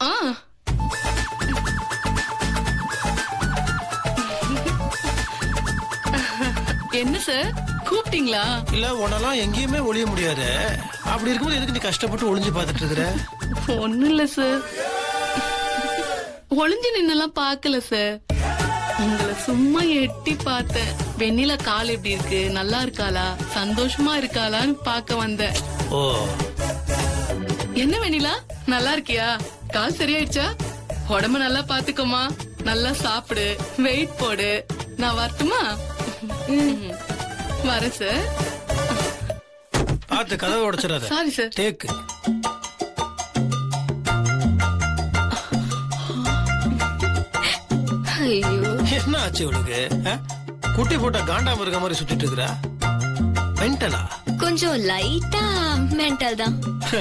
ஆ என்ன சார் கூப்பிட்டீங்களா இல்ல உன்னெல்லாம் எங்கேயுமே ஒளிய முடியாது அப்படி இருக்கும்போது எதுக்கு நீ கஷ்டப்பட்டு ஒளிஞ்சு பார்த்துட்டு இருக்கிற ஒண்ணும் இல்ல சார் ஒளிஞ்சு நின்னெல்லாம் பார்க்கல சார் உங்களை சும்மா எட்டி பார்த்தேன் வெண்ணில கால் எப்படி இருக்கு நல்லா இருக்காளா சந்தோஷமா இருக்காளான்னு பார்க்க வந்தேன் ஓ என்ன வெண்ணிலா நல்லா இருக்கியா கால் சரியாயிடுச்சா உடம்ப நல்லா பாத்துக்கோமா நல்லா சாப்பிடு வெயிட் போடு நான் வரட்டுமா ம். வரேன் சார் பார்த்து கதவை உடைச்சிடாத சாரி சார் தேக்கு ஐயோ என்ன ஆச்சு இவளுக்கு ஆ? குட்டி போட்ட காண்டாம இருக்க மாதிரி சுத்திட்டு இருக்கிறா மென்டலா கொஞ்சம் லைட்டா மென்டல் தான்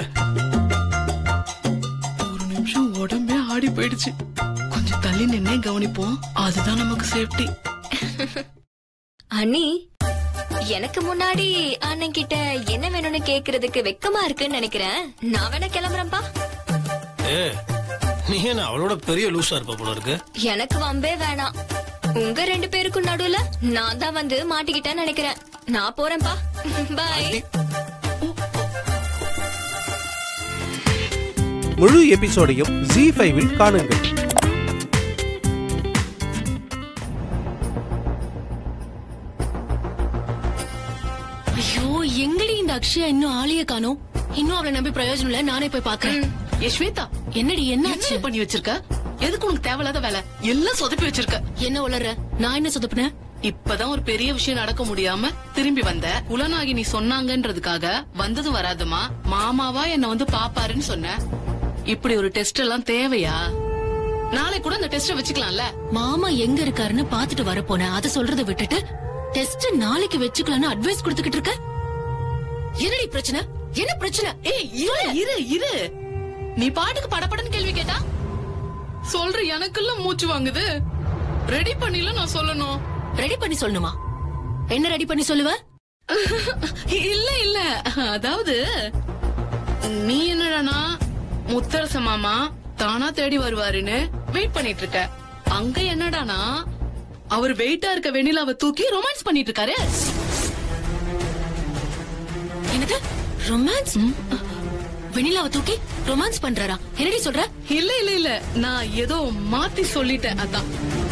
ஒரு நிமிஷம் உடம்பே ஆடி போயிடுச்சு கொஞ்சம் தள்ளி நின்னே கவனிப்போம் அதுதான் நமக்கு சேஃப்டி அண்ணி எனக்கு முன்னாடி அண்ணன் கிட்ட என்ன வேணும்னு கேக்குறதுக்கு வெக்கமா இருக்குன்னு நினைக்கிறேன் நான் வேணா கிளம்புறேன்ப்பா ஏ நீ என்ன அவளோட பெரிய லூசா இருப்ப போல இருக்கு எனக்கு வம்பே வேணாம் உங்க ரெண்டு பேருக்கும் நடுவுல நான் தான் வந்து மாட்டிக்கிட்டேன்னு நினைக்கிறேன் நான் போறேன்ப்பா பாய் முழு எபிசோடையும் ஜி ஃபைவில் காணுங்கள் ஐயோ எங்கடி இந்த அக்ஷயா இன்னும் ஆளைய காணோம் இன்னும் அவளை நம்பி பிரயோஜனம் இல்ல நானே போய் பாக்குறேன் ஏ ஸ்வேதா என்னடி என்னாச்சு என்ன பண்ணி வச்சிருக்க எதுக்கு உனக்கு தேவையில்லாத வேலை எல்லாம் சொதப்பி வச்சிருக்க என்ன உளற நான் என்ன சொதப்புனேன் இப்பதான் ஒரு பெரிய விஷயம் நடக்க முடியாம திரும்பி வந்த குலநாகி நீ சொன்னாங்கன்றதுக்காக வந்தது வராதுமா மாமாவா என்ன வந்து பாப்பாருன்னு சொன்ன இப்படி ஒரு டெஸ்ட் எல்லாம் தேவையா நாளை கூட அந்த டெஸ்ட் வச்சுக்கலாம்ல மாமா எங்க இருக்காருன்னு பாத்துட்டு வர போனேன் அத சொல்றதை விட்டுட்டு டெஸ்ட் நாளைக்கு வச்சுக்கலாம்னு அட்வைஸ் கொடுத்துக்கிட்டு இருக்க என்னடி பிரச்சனை என்ன பிரச்சனை ஏய் இரு இரு இரு நீ பாட்டுக்கு படபடன்னு கேள்வி கேட்டா சொல்ற எனக்குள்ள மூச்சு வாங்குது ரெடி பண்ணில நான் சொல்லணும் ரெடி பண்ணி சொல்லணுமா என்ன ரெடி பண்ணி சொல்லுவ இல்ல இல்ல அதாவது நீ என்னடானா முத்தரச மாமா தானா தேடி வருவாருன்னு வெயிட் பண்ணிட்டு இருக்க அங்க என்னடானா அவர் வெயிட்டா இருக்க வெண்ணிலாவை தூக்கி ரொமான்ஸ் பண்ணிட்டு இருக்காரு எனக்கு ரொமான்ஸ் வெண்ணிலாவை தூக்கி ரொமான்ஸ் பண்றாரா என்னடி சொல்ற இல்ல இல்ல இல்ல நான் ஏதோ மாத்தி சொல்லிட்டேன் அதான்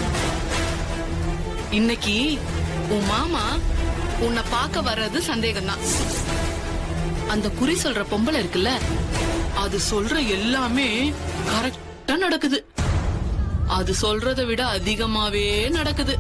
இன்னைக்கு உன் மாமா உன்னை பார்க்க வர்றது சந்தேகம்தான் அந்த குறி சொல்ற பொம்பளை இருக்குல்ல அது சொல்ற எல்லாமே கரெக்டா நடக்குது அது சொல்றதை விட அதிகமாவே நடக்குது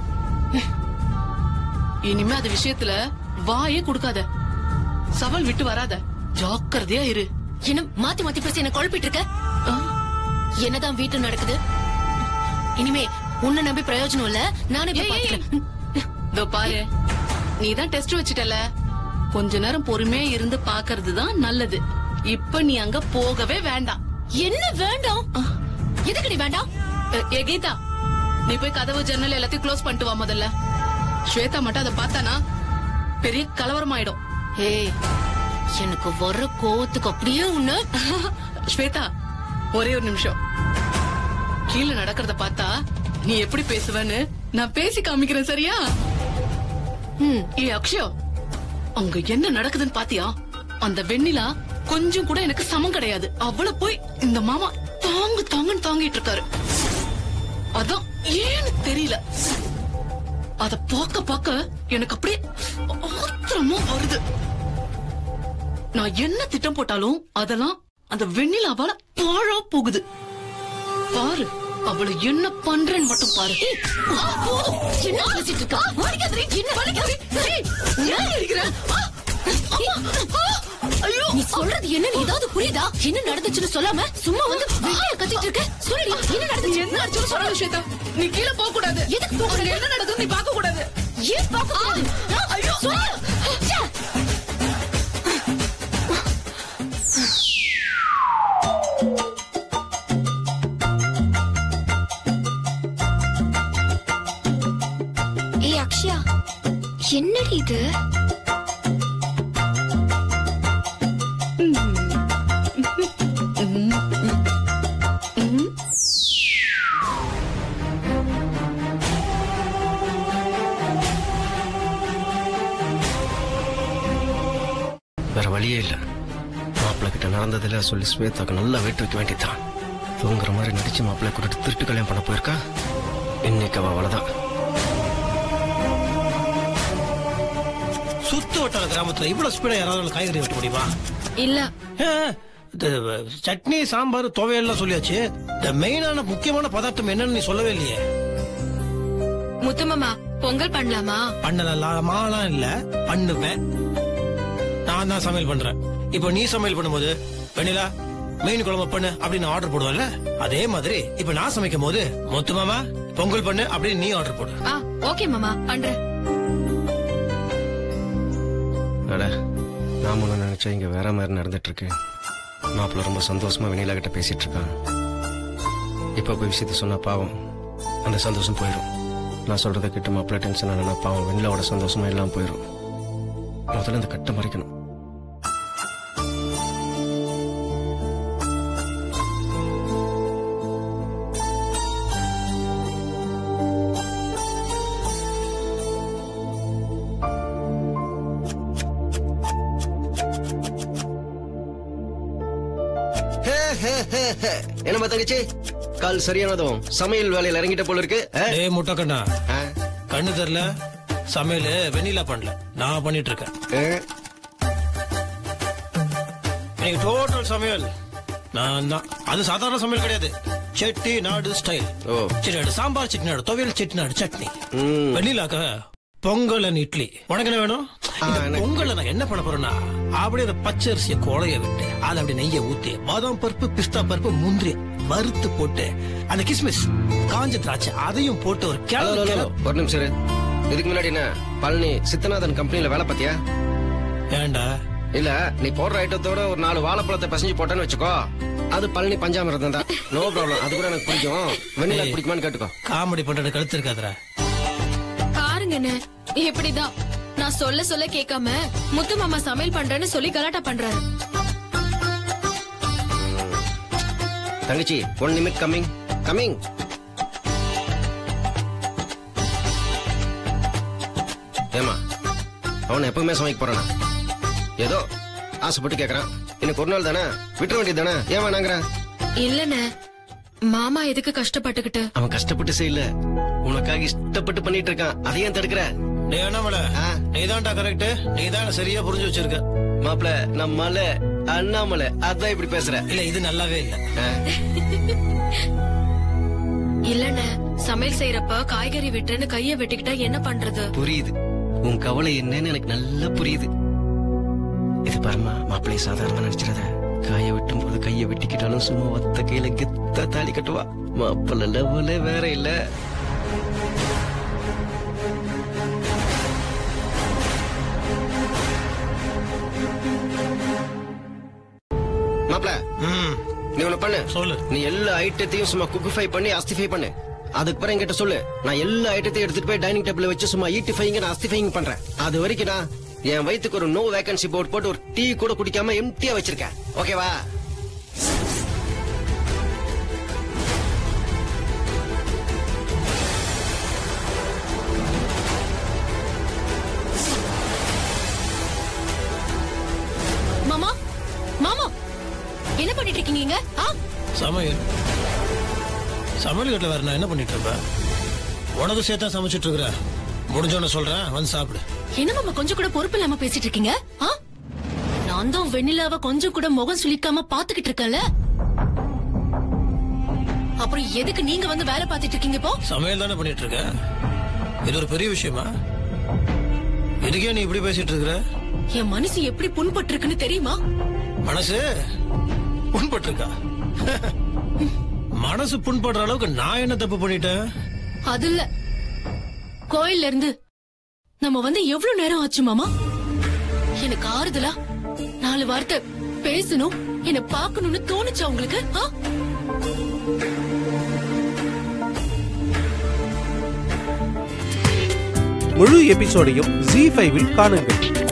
இனிமே அது விஷயத்துல வாயே கொடுக்காத சவால் விட்டு வராத ஜாக்கிரதையா இரு என்ன மாத்தி மாத்தி பேசி என்ன குழப்பிட்டு இருக்க ஆ? என்னதான் வீட்டுல நடக்குது இனிமே உன்னை நம்பி பிரயோஜனம் இல்ல நானே போய் ஏய், ஏய், பாத்துக்கிறேன் இதோ பாரு நீ தான் டெஸ்ட் வச்சிட்டல கொஞ்ச நேரம் பொறுமையா இருந்து பாக்குறது தான் நல்லது இப்ப நீ அங்க போகவே வேண்டாம் என்ன வேண்டாம் எதுக்கு நீ வேண்டாம் எ- ஏ கீதா நீ போய் கதவு ஜன்னல் எல்லாத்தையும் க்ளோஸ் பண்ணிட்டு வா முதல்ல ஸ்வேதா மட்டும் அதை பார்த்தானா பெரிய கலவரம் ஆயிடும் ஏய் எனக்கு வர்ற கோவத்துக்கு அப்படியே உன்ன ஸ்வேதா ஒரே ஒரு நிமிஷம் கீழே நடக்கிறத பார்த்தா நீ எப்படி பேசுவேன்னு நான் பேசி காமிக்கிறேன் சரியா ம், ஏ அக்ஷயா அங்க என்ன நடக்குதுன்னு பாத்தியா அந்த வெண்ணிலா கொஞ்சம் கூட எனக்கு சமம் கிடையாது அவள போய் இந்த மாமா தாங்கு தாங்குன்னு தாங்கிட்டு இருக்காரு அதான் ஏன்னு தெரியல அத பார்க்க பார்க்க எனக்கு அப்படியே ஆத்திரமா வருது நான் என்ன திட்டம் போட்டாலும் அதெல்லாம் அந்த வெண்ணிலாவால பாழா போகுது பாரு அவளை என்ன பண்றேன்னு மட்டும் பாரு ஆ, போதும். என்ன பேசிட்டு இருக்கா வலிக்காதடி, என்ன வலிக்காதடி? ஏய், ஏன் அடிக்கிற? ஆ, அம்மா, ஆ, ஐயோ, நீ சொல்றது என்ன ஏதாவது புரியுதா என்ன நடந்துச்சுன்னு சொல்லாம சும்மா வந்து வெளிய கத்திட்டு இருக்க சொல்லி என்ன நடந்துச்சு என்ன அடிச்சு சொல்ற விஷயத்தா நீ கீழே போக கூடாது எதுக்கு போக கூடாது? அங்க என்ன நடக்குது நீ பார்க்க கூடாது ஏன் பார்க்க கூடாது ஆ, ஐயோ சொல்லு ச்சே. ஏய் அக்ஷயா என்னடி இது ம். வழியே இல்லை மாப்பிள்ளை கிட்ட நடந்ததில் சொல்லி ஸ்வேதாக்கு நல்லா வெயிட் வைக்க வேண்டியதுதான் தூங்குற மாதிரி நடிச்சு மாப்பிள்ளை கூட்டிட்டு திருட்டு கல்யாணம் பண்ண போயிருக்கா இன்னைக்கு அவ அவ்வளவுதான் சுத்து வட்டார கிராமத்துல இவ்வளவு ஸ்பீடா யாராவது காய்கறி வெட்ட முடியுமா இல்ல ஏ, இது, சட்னி சாம்பார் துவையெல்லாம் சொல்லியாச்சு இந்த மெயினான முக்கியமான பதார்த்தம் என்னன்னு நீ சொல்லவே இல்லையே முத்து மாமா பொங்கல் பண்ணலாமா பண்ணலாமாலாம் இல்ல பண்ணுவேன் நான் தான் சமையல் பண்றேன் இப்போ நீ சமையல் பண்ணும்போது வெண்ணிலா மீன் குழம்பு பண்ணு அப்படின்னு ஆர்டர் போடுவல்ல அதே மாதிரி இப்ப நான் சமைக்கும் போது மொத்த மாமா பொங்கல் பண்ணு அப்படின்னு நீ ஆர்டர் போடு ஆ ஓகே மாமா பண்றேன் அட நான் ஒன்று நினைச்சா இங்க வேற மாதிரி நடந்துட்டு இருக்கு மாப்பிள்ளை ரொம்ப சந்தோஷமா வெண்ணிலா கிட்ட பேசிட்டு இருக்கான் இப்ப போய் விஷயத்த சொன்னா பாவம் அந்த சந்தோஷம் போயிடும் நான் சொல்றதை கேட்டு மாப்பிள்ளை டென்ஷன் ஆனா பாவம் வெண்ணிலாவோட சந்தோஷமா எல்லாம் போயிடும் முதல்ல இந்த கட்டை மறைக்கணும் என்னம்மா தங்கச்சி கால் சரியானதும் சமையல் வேலையில இறங்கிட்ட போல இருக்கு ஆ? டேய் முட்டைக்கண்ணா ஆ? கண்ணு தெரியல சமையல் வெண்ணிலா பண்ணல நான் பண்ணிட்டு இருக்கேன் ஆ? நீங்க டோட்டல் சமையல் நான் தான் அது சாதாரண சமையல் கிடையாது செட்டி நாடு ஸ்டைல் ஓ செட்டிநாடு சாம்பார் செட்டிநாடு துவையல் செட்டிநாடு சட்னி ம். வெண்ணிலாக்க பொங்கல் and இட்லி உனக்கு என்ன வேணும் இந்த எனக்கு- பொங்கல்ல நான் என்ன பண்ண போறேன்னா அப்படியே அந்த பச்சரிசிய குழைய விட்டு அதை அப்படி நெய்ய ஊத்தி பாதாம் பருப்பு பிஸ்தா பருப்பு முந்திரி வறுத்து போட்டு அந்த கிஸ்மிஸ் காஞ்ச திராட்சை அதையும் போட்டு ஒரு ஹலோ, கிளறு ஹலோ, ஹலோ. கிளறு- ஒரு நிமிஷம் இரு. இதுக்கு முன்னாடி என்ன பழனி சித்தநாதன் கம்பெனில வேலை பார்த்தியா ஏன்டா இல்ல நீ போடுற ஐட்டத்தோட ஒரு நாலு வாழைப்பழத்தை பசஞ்சு போட்டேன்னு வச்சுக்கோ அது பழனி பஞ்சாமிரதம் தான் நோ ப்ராப்ளம் அது கூட எனக்கு பிடிக்கும் வெண்ணிலா ஏய். பிடிக்குமான்னு கேட்டுக்கோ காமெடி பண்றது கழுத்து இருக்காதுடா பாருங்க அண்ணே, இப்படிதான் நான் சொல்ல சொல்ல கேட்காம முத்து மாமா சமையல் பண்றேன்னு சொல்லி கலாட்டா பண்றாரு தங்கச்சி ஒன் நிமிட் கம்மிங் கம்மிங் ஏமா அவன் எப்பவுமே சமைக்க போறானா ஏதோ ஆசைப்பட்டு கேக்குறான் எனக்கு ஒரு நாள் தானே விட்டுற வேண்டியது தானே ஏன் வேணாங்கிறான் இல்லண்ணே மாமா எதுக்கு கஷ்டப்பட்டுக்கிட்டு அவன் கஷ்டப்பட்டு செய்யல உனக்காக இஷ்டப்பட்டு பண்ணிட்டு இருக்கான் அதையும் தடுக்கிற டேய் அண்ணாமலை ஆ. நீதான்டா கரெக்ட் நீதான் சரியா புரிஞ்சு வச்சிருக்க மாப்பிள நம்மால அண்ணாமலை அதான் இப்படி பேசுற இல்ல இது நல்லாவே இல்ல ஆ? இல்லண்ணே சமையல் செய்யறப்ப காய்கறி விட்டுன்னு கைய வெட்டிக்கிட்டா என்ன பண்றது புரியுது உன் கவலை என்னன்னு எனக்கு நல்லா புரியுது இது பாருமா மாப்பிள்ளை சாதாரண நினைச்சிடாத காய வெட்டும் போது கைய வெட்டிக்கிட்டாலும் சும்மா ஒத்த கையில கெத்தா தாலி கட்டுவா மாப்பிள்ளை லெவலே வேற இல்ல மாப்பிள ம் நீ ஒண்ணு பண்ணு சொல்லு நீ எல்லா ஐட்டத்தையும் சும்மா குக்கிஃபை பண்ணி அஸ்திஃபை பண்ணு அதுக்கு பிறகு என்கிட்ட சொல்லு நான் எல்லா ஐட்டத்தையும் எடுத்துட்டு போய் டைனிங் டேபிள்ல வச்சு சும்மா ஈட்டிஃபைங்க நான் அஸ்திஃபைங்க பண்றேன் அது வரைக்கும் நான் என் வயித்துக்கு ஒரு நோ வேகன்சி போர்டு போட்டு ஒரு டீ கூட குடிக்காம எம்டியா வச்சிருக்கேன் ஓகேவா மாமா மாமா என்ன பண்ணிட்டு இருக்கீங்க இங்க? ஆ? சமையல் சமையல் கட்டில வேற நான் என்ன பண்ணிட்டு இருப்பேன் உனக்கு சேர்த்தா சமைச்சிட்டு இருக்கிற முடிஞ்சோன்னு சொல்றேன் வந்து சாப்பிடு என்ன மாமா கொஞ்சம் கூட பொறுப்பு இல்லாம பேசிட்டு இருக்கீங்க ஆ? நான் தான் வெண்ணிலாவ கொஞ்சம் கூட முகம் சுளிக்காம பாத்துக்கிட்டு இருக்கேன்ல அப்புறம் எதுக்கு நீங்க வந்து வேலை பார்த்துட்டு இருக்கீங்க இப்போ சமையல் தானே பண்ணிட்டு இருக்க இது ஒரு பெரிய விஷயமா இதுக்கே நீ இப்படி பேசிட்டு இருக்கிற என் மனசு எப்படி புண்பட்டு இருக்குன்னு தெரியுமா மனசு புண்பட்டிருக்கா மனசு புண்படுற அளவுக்கு நான் என்ன தப்பு பண்ணிட்டேன் அது இல்ல கோயில்ல இருந்து நம்ம வந்து எவ்வளவு நேரம் ஆச்சு மாமா எனக்கு ஆறுதலா நாலு வார்த்தை பேசணும் என்ன பார்க்கணும்னு தோணுச்சா உங்களுக்கு ஆ? முழு எபிசோடையும் ஜி ஃபைவில் காணுங்கள்